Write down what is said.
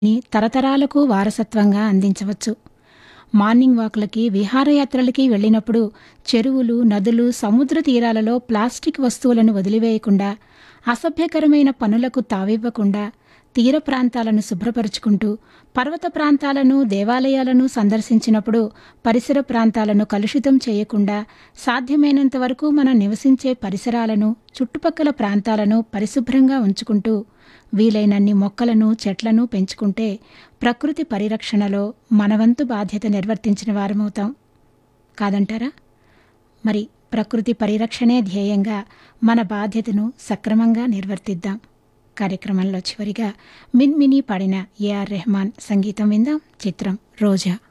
ని తరతరాలకు వారసత్వంగా అందించవచ్చు మార్నింగ్ వాకులకి విహారయాత్రలకి వెళ్ళినప్పుడు చెరువులు నదులు సముద్ర తీరాలలో ప్లాస్టిక్ వస్తువులను వదిలివేయకుండా అసభ్యకరమైన పనులకు తావివ్వకుండా తీర ప్రాంతాలను శుభ్రపరుచుకుంటూ పర్వత ప్రాంతాలను దేవాలయాలను సందర్శించినప్పుడు పరిసర ప్రాంతాలను కలుషితం చేయకుండా సాధ్యమైనంత వరకు మనం నివసించే పరిసరాలను చుట్టుపక్కల ప్రాంతాలను పరిశుభ్రంగా ఉంచుకుంటూ వీలైనన్ని మొక్కలను చెట్లను పెంచుకుంటే ప్రకృతి పరిరక్షణలో మనవంతు బాధ్యత నిర్వర్తించిన వారమవుతాం కాదంటారా మరి ప్రకృతి పరిరక్షణే ధ్యేయంగా మన బాధ్యతను సక్రమంగా నిర్వర్తిద్దాం కార్యక్రమంలో చివరిగా మిన్మిని పాడిన ఏఆర్ రెహమాన్ సంగీతం విందాం చిత్రం రోజా